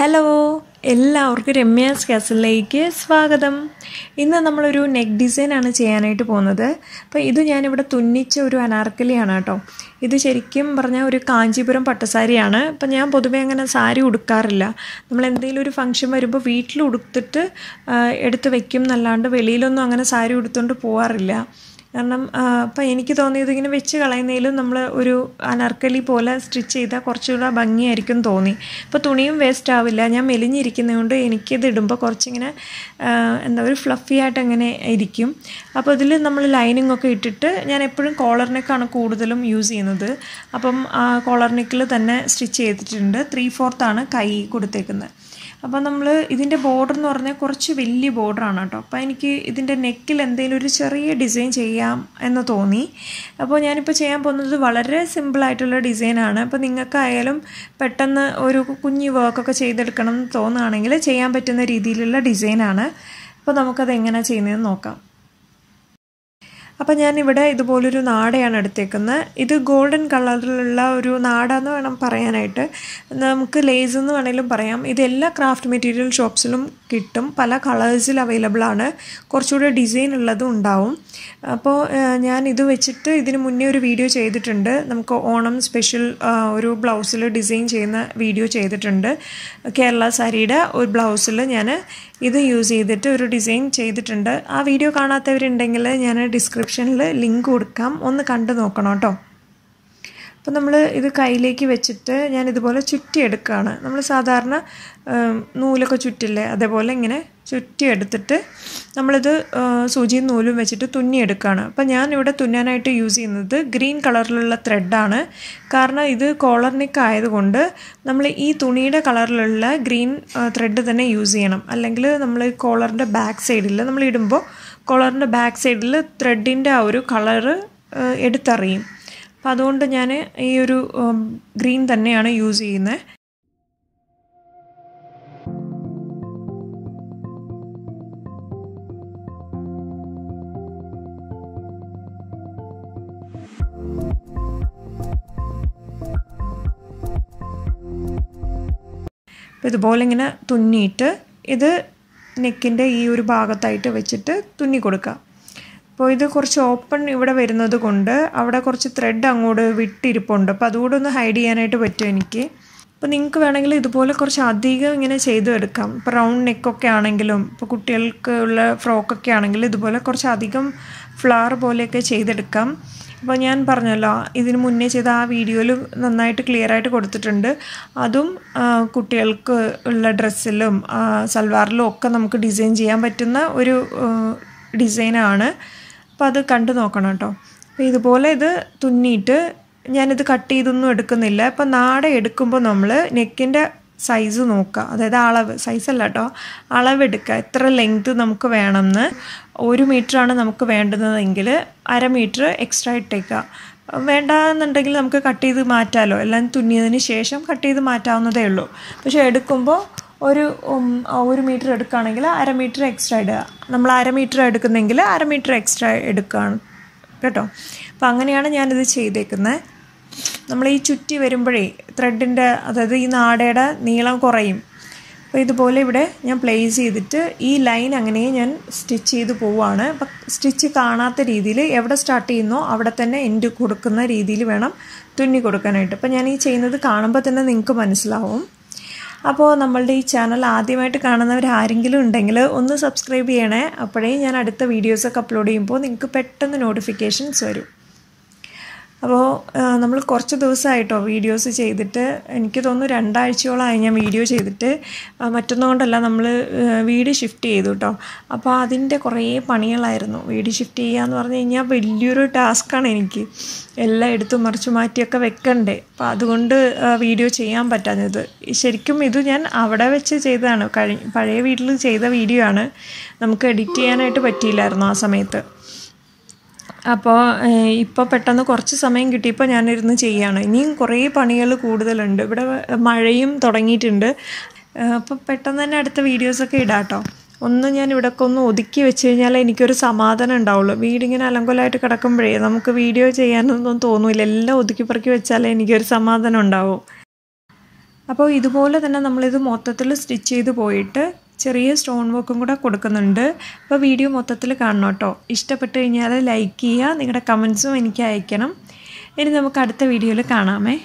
hello എല്ലാവർക്കും രമ്യാസ് കാസിലേക്ക് സ്വാഗതം ഇന്ന് നമ്മളൊരു നെക്ക് ഡിസൈനാണ് ചെയ്യാനായിട്ട് പോകുന്നത് അപ്പോൾ ഇത് ഞാനിവിടെ തുന്നിച്ച ഒരു അനാർക്കലിയാണ് കേട്ടോ ഇത് ശരിക്കും പറഞ്ഞാൽ ഒരു കാഞ്ചീപുരം പട്ടുസാരിയാണ് അപ്പം ഞാൻ പൊതുവേ അങ്ങനെ സാരി ഉടുക്കാറില്ല നമ്മൾ എന്തെങ്കിലും ഒരു ഫംഗ്ഷൻ വരുമ്പോൾ വീട്ടിൽ ഉടുത്തിട്ട് എടുത്ത് വെക്കും എന്നല്ലാണ്ട് വെളിയിലൊന്നും അങ്ങനെ സാരി ഉടുത്തുകൊണ്ട് പോകാറില്ല കാരണം അപ്പം എനിക്ക് തോന്നിയത് ഇങ്ങനെ വെച്ച് കളയുന്നതിലും നമ്മൾ ഒരു അനർക്കലി പോലെ സ്റ്റിച്ച് ചെയ്താൽ കുറച്ചുകൂടെ ഭംഗിയായിരിക്കും തോന്നി ഇപ്പോൾ തുണിയും വേസ്റ്റ് ആവില്ല ഞാൻ മെലിഞ്ഞിരിക്കുന്നതുകൊണ്ട് എനിക്കിത് ഇടുമ്പോൾ കുറച്ചിങ്ങനെ എന്താ ഒരു ഫ്ലഫി ആയിട്ട് അങ്ങനെ ഇരിക്കും അപ്പോൾ ഇതിൽ നമ്മൾ ലൈനിങ് ഒക്കെ ഇട്ടിട്ട് ഞാൻ എപ്പോഴും കോളർ നെക്കാണ് കൂടുതലും യൂസ് ചെയ്യുന്നത് അപ്പം കോളർ നെക്കിൽ തന്നെ സ്റ്റിച്ച് ചെയ്തിട്ടുണ്ട് ത്രീ ഫോർത്താണ് കൈ കൊടുത്തേക്കുന്നത് അപ്പോൾ നമ്മൾ ഇതിൻ്റെ ബോർഡർ എന്ന് പറഞ്ഞാൽ കുറച്ച് വലിയ ബോർഡറാണ് കേട്ടോ അപ്പോൾ എനിക്ക് ഇതിൻ്റെ നെക്കിൽ എന്തെങ്കിലും ഒരു ചെറിയ ഡിസൈൻ ചെയ്യാം എന്ന് തോന്നി അപ്പോൾ ഞാനിപ്പോൾ ചെയ്യാൻ പോകുന്നത് വളരെ സിമ്പിളായിട്ടുള്ള ഡിസൈനാണ് അപ്പോൾ നിങ്ങൾക്കായാലും പെട്ടെന്ന് ഒരു കുഞ്ഞു വർക്കൊക്കെ ചെയ്തെടുക്കണം എന്ന് തോന്നുകയാണെങ്കിൽ ചെയ്യാൻ പറ്റുന്ന രീതിയിലുള്ള ഡിസൈനാണ് അപ്പോൾ നമുക്കത് എങ്ങനെയാണ് ചെയ്യുന്നതെന്ന് നോക്കാം അപ്പോൾ ഞാനിവിടെ ഇതുപോലൊരു നാടയാണ് എടുത്തേക്കുന്നത് ഇത് ഗോൾഡൻ കളറിലുള്ള ഒരു നാടാന്ന് വേണം പറയാനായിട്ട് നമുക്ക് ലേസ് എന്ന് വേണമെങ്കിലും പറയാം ഇത് എല്ലാ ക്രാഫ്റ്റ് മെറ്റീരിയൽ ഷോപ്സിലും കിട്ടും പല കളേഴ്സിൽ അവൈലബിൾ ആണ് കുറച്ചുകൂടെ ഡിസൈൻ ഉള്ളതും ഉണ്ടാവും അപ്പോൾ ഞാൻ ഇത് വെച്ചിട്ട് ഇതിന് മുന്നേ ഒരു വീഡിയോ ചെയ്തിട്ടുണ്ട് നമുക്ക് ഓണം സ്പെഷ്യൽ ഒരു ബ്ലൗസിൽ ഡിസൈൻ ചെയ്യുന്ന വീഡിയോ ചെയ്തിട്ടുണ്ട് കേരള സാരിയുടെ ഒരു ബ്ലൗസിൽ ഞാൻ ഇത് യൂസ് ചെയ്തിട്ട് ഒരു ഡിസൈൻ ചെയ്തിട്ടുണ്ട് ആ വീഡിയോ കാണാത്തവരുണ്ടെങ്കിൽ ഞാൻ ഡിസ്ക്രിപ്ഷനിൽ ലിങ്ക് കൊടുക്കാം ഒന്ന് കണ്ടു നോക്കണം കേട്ടോ അപ്പോൾ നമ്മൾ ഇത് കയ്യിലേക്ക് വെച്ചിട്ട് ഞാൻ ഇതുപോലെ ചുറ്റിയെടുക്കുകയാണ് നമ്മൾ സാധാരണ നൂലൊക്കെ ചുറ്റില്ലേ അതേപോലെ ഇങ്ങനെ ചുറ്റിയെടുത്തിട്ട് നമ്മളിത് സൂചിയും നൂലും വെച്ചിട്ട് തുന്നിയെടുക്കുകയാണ് അപ്പോൾ ഞാൻ ഇവിടെ തുന്നാനായിട്ട് യൂസ് ചെയ്യുന്നത് ഗ്രീൻ കളറിലുള്ള ത്രെഡാണ് കാരണം ഇത് കോളർ നെക്ക് ആയതുകൊണ്ട് നമ്മൾ ഈ തുണിയുടെ കളറിലുള്ള ഗ്രീൻ ത്രെഡ് തന്നെ യൂസ് ചെയ്യണം അല്ലെങ്കിൽ നമ്മൾ കോളറിൻ്റെ ബാക്ക് സൈഡിൽ നമ്മൾ ഇടുമ്പോൾ കോളറിൻ്റെ ബാക്ക് സൈഡിൽ ത്രെഡിൻ്റെ ആ ഒരു കളറ് എടുത്തറിയും അപ്പം അതുകൊണ്ട് ഞാൻ ഈ ഒരു ഗ്രീൻ തന്നെയാണ് യൂസ് ചെയ്യുന്നത് അപ്പോൾ ഇതുപോലെ ഇങ്ങനെ തുന്നിയിട്ട് ഇത് നെക്കിൻ്റെ ഈ ഒരു ഭാഗത്തായിട്ട് വെച്ചിട്ട് തുന്നി കൊടുക്കുക അപ്പോൾ ഇത് കുറച്ച് ഓപ്പൺ ഇവിടെ വരുന്നത് കൊണ്ട് അവിടെ കുറച്ച് ത്രെഡ് അങ്ങോട്ട് വിട്ടിരിപ്പുണ്ട് അപ്പോൾ അതുകൂടെ ഒന്ന് ഹൈഡ് ചെയ്യാനായിട്ട് പറ്റും എനിക്ക് അപ്പോൾ നിങ്ങൾക്ക് വേണമെങ്കിൽ ഇതുപോലെ കുറച്ച് അധികം ഇങ്ങനെ ചെയ്തു എടുക്കാം ഇപ്പോൾ റൗണ്ട് നെക്കൊക്കെ ആണെങ്കിലും ഇപ്പോൾ കുട്ടികൾക്ക് ഉള്ള ഫ്രോക്കൊക്കെ ആണെങ്കിലും ഇതുപോലെ കുറച്ച് അധികം ഫ്ലവർ പോലെയൊക്കെ ചെയ്തെടുക്കാം അപ്പോൾ ഞാൻ പറഞ്ഞല്ലോ ഇതിന് മുന്നേ ചെയ്ത ആ വീഡിയോയിൽ നന്നായിട്ട് ക്ലിയർ ആയിട്ട് കൊടുത്തിട്ടുണ്ട് അതും കുട്ടികൾക്ക് ഉള്ള ഡ്രസ്സിലും സൽവാറിലും ഒക്കെ നമുക്ക് ഡിസൈൻ ചെയ്യാൻ പറ്റുന്ന ഒരു ഡിസൈനാണ് അപ്പോൾ അത് കണ്ടു നോക്കണം കേട്ടോ അപ്പോൾ ഇതുപോലെ ഇത് തുന്നിയിട്ട് ഞാനിത് കട്ട് ചെയ്തൊന്നും എടുക്കുന്നില്ല അപ്പോൾ നാടെ എടുക്കുമ്പോൾ നമ്മൾ നെക്കിൻ്റെ സൈസ് നോക്കുക അതായത് അളവ് സൈസ് അല്ല കേട്ടോ അളവെടുക്കുക എത്ര ലെങ്ത് നമുക്ക് വേണമെന്ന് ഒരു മീറ്ററാണ് നമുക്ക് വേണ്ടുന്നതെങ്കിൽ അര മീറ്റർ എക്സ്ട്രാ ഇട്ടേക്കുക വേണ്ട എന്നുണ്ടെങ്കിൽ നമുക്ക് കട്ട് ചെയ്ത് മാറ്റാമല്ലോ എല്ലാം തുന്നിയതിന് ശേഷം കട്ട് ചെയ്ത് മാറ്റാവുന്നതേ ഉള്ളൂ പക്ഷേ എടുക്കുമ്പോൾ ഒരു ഒരു മീറ്റർ എടുക്കുകയാണെങ്കിൽ അര മീറ്റർ എക്സ്ട്രാ ഇടുക നമ്മൾ അര മീറ്റർ എടുക്കുന്നെങ്കിൽ അര മീറ്റർ എക്സ്ട്രാ എടുക്കുകയാണ് കേട്ടോ അപ്പോൾ അങ്ങനെയാണ് ഞാനിത് ചെയ്തേക്കുന്നത് നമ്മൾ ഈ ചുറ്റി വരുമ്പോഴേ ത്രെഡിൻ്റെ അതായത് ഈ നാടയുടെ നീളം കുറയും അപ്പോൾ ഇതുപോലെ ഇവിടെ ഞാൻ പ്ലേസ് ചെയ്തിട്ട് ഈ ലൈൻ അങ്ങനെ ഞാൻ സ്റ്റിച്ച് ചെയ്ത് പോവുകയാണ് അപ്പം സ്റ്റിച്ച് കാണാത്ത രീതിയിൽ എവിടെ സ്റ്റാർട്ട് ചെയ്യുന്നോ അവിടെ തന്നെ എൻഡ് കൊടുക്കുന്ന രീതിയിൽ വേണം തുന്നി കൊടുക്കാനായിട്ട് അപ്പം ഞാൻ ഈ ചെയ്യുന്നത് കാണുമ്പോൾ തന്നെ നിങ്ങൾക്ക് മനസ്സിലാവും അപ്പോൾ നമ്മളുടെ ഈ ചാനൽ ആദ്യമായിട്ട് കാണുന്നവർ ആരെങ്കിലും ഉണ്ടെങ്കിൽ ഒന്ന് സബ്സ്ക്രൈബ് ചെയ്യണേ അപ്പോഴേ ഞാൻ അടുത്ത വീഡിയോസൊക്കെ അപ്ലോഡ് ചെയ്യുമ്പോൾ നിങ്ങൾക്ക് പെട്ടെന്ന് നോട്ടിഫിക്കേഷൻസ് വരും അപ്പോൾ നമ്മൾ കുറച്ച് ദിവസമായിട്ടോ വീഡിയോസ് ചെയ്തിട്ട് എനിക്ക് തോന്നുന്നു രണ്ടാഴ്ചയോളമായി ഞാൻ വീഡിയോ ചെയ്തിട്ട് മറ്റൊന്നുകൊണ്ടല്ല നമ്മൾ വീട് ഷിഫ്റ്റ് ചെയ്തു കേട്ടോ അപ്പോൾ അതിൻ്റെ കുറേ പണികളായിരുന്നു വീട് ഷിഫ്റ്റ് ചെയ്യുക എന്ന് പറഞ്ഞു കഴിഞ്ഞാൽ വലിയൊരു ടാസ്ക്കാണ് എനിക്ക് എല്ലാം എടുത്തു മറിച്ച് മാറ്റിയൊക്കെ വെക്കണ്ടേ അപ്പോൾ അതുകൊണ്ട് വീഡിയോ ചെയ്യാൻ പറ്റാഞ്ഞത് ശരിക്കും ഇത് ഞാൻ അവിടെ വെച്ച് ചെയ്തതാണ് കഴി പഴയ വീട്ടിൽ ചെയ്ത വീഡിയോ ആണ് നമുക്ക് എഡിറ്റ് ചെയ്യാനായിട്ട് പറ്റിയില്ലായിരുന്നു ആ സമയത്ത് അപ്പോൾ ഇപ്പോൾ പെട്ടെന്ന് കുറച്ച് സമയം കിട്ടിയപ്പോൾ ഞാനിരുന്ന് ചെയ്യുകയാണ് ഇനിയും കുറേ പണികൾ കൂടുതലുണ്ട് ഇവിടെ മഴയും തുടങ്ങിയിട്ടുണ്ട് അപ്പോൾ പെട്ടെന്ന് തന്നെ അടുത്ത വീഡിയോസൊക്കെ ഇടാം കേട്ടോ ഒന്ന് ഞാൻ ഇവിടെയൊക്കെ ഒന്ന് ഒതുക്കി വെച്ച് കഴിഞ്ഞാൽ എനിക്കൊരു സമാധാനം ഉണ്ടാവുള്ളൂ വീടിങ്ങനെ അലങ്കോലമായിട്ട് കിടക്കുമ്പോഴേ നമുക്ക് വീഡിയോ ചെയ്യാനൊന്നും തോന്നില്ല എല്ലാം ഒതുക്കി പറക്കി വെച്ചാലേ എനിക്കൊരു സമാധാനം ഉണ്ടാവും അപ്പോൾ ഇതുപോലെ തന്നെ നമ്മളിത് മൊത്തത്തിൽ സ്റ്റിച്ച് ചെയ്ത് പോയിട്ട് ചെറിയ സ്റ്റോൺ വർക്കും കൂടെ കൊടുക്കുന്നുണ്ട് അപ്പോൾ വീഡിയോ മൊത്തത്തിൽ കാണണം കേട്ടോ ഇഷ്ടപ്പെട്ട് കഴിഞ്ഞാൽ ലൈക്ക് ചെയ്യുക നിങ്ങളുടെ കമൻസും എനിക്ക് അയക്കണം ഇനി നമുക്ക് അടുത്ത വീഡിയോയിൽ കാണാമേ